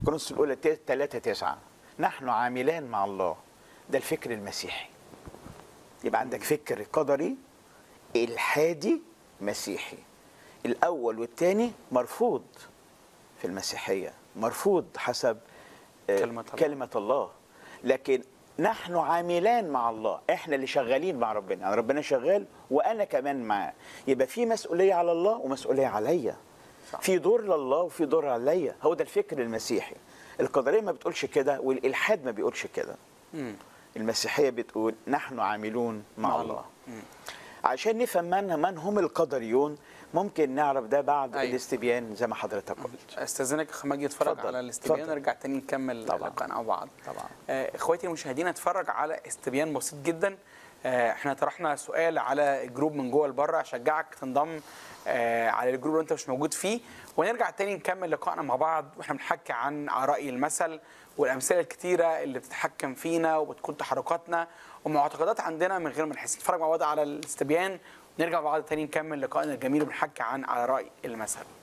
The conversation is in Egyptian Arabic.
كورنثوس الاولى 3 9 نحن عاملان مع الله ده الفكر المسيحي يبقى عندك فكر قدري الحادي مسيحي الاول والثاني مرفوض في المسيحيه مرفوض حسب آه، كلمة الله. كلمه الله لكن نحن عاملان مع الله احنا اللي شغالين مع ربنا يعني ربنا شغال وانا كمان معاه يبقى في مسؤوليه على الله ومسؤوليه عليا صح. في دور لله وفي دور عليا هو ده الفكر المسيحي القدريه ما بتقولش كده والالحاد ما بيقولش كده مم. المسيحيه بتقول نحن عاملون مع, مع مع الله. الله عشان نفهم من من هم القدريون ممكن نعرف ده بعد أيوة. الاستبيان زي ما حضرتك قلت استاذنك يا خماجي اتفرج اتفضل. على الاستبيان اتفضل. ونرجع تاني نكمل طبعاً. لقائنا مع بعض طبعا آه، اخواتي المشاهدين اتفرج على استبيان بسيط جدا آه، احنا طرحنا سؤال على الجروب من جوه لبره اشجعك تنضم آه، على الجروب اللي انت مش موجود فيه ونرجع تاني نكمل لقائنا مع بعض واحنا بنحكي عن رأي المثل والامثله الكتيره اللي بتتحكم فينا وبتكون تحركاتنا ومعتقدات عندنا من غير ما نحس نتفرج مع بعض على الاستبيان ونرجع مع بعض تاني نكمل لقائنا الجميل وبنحكي عن على رأي المثل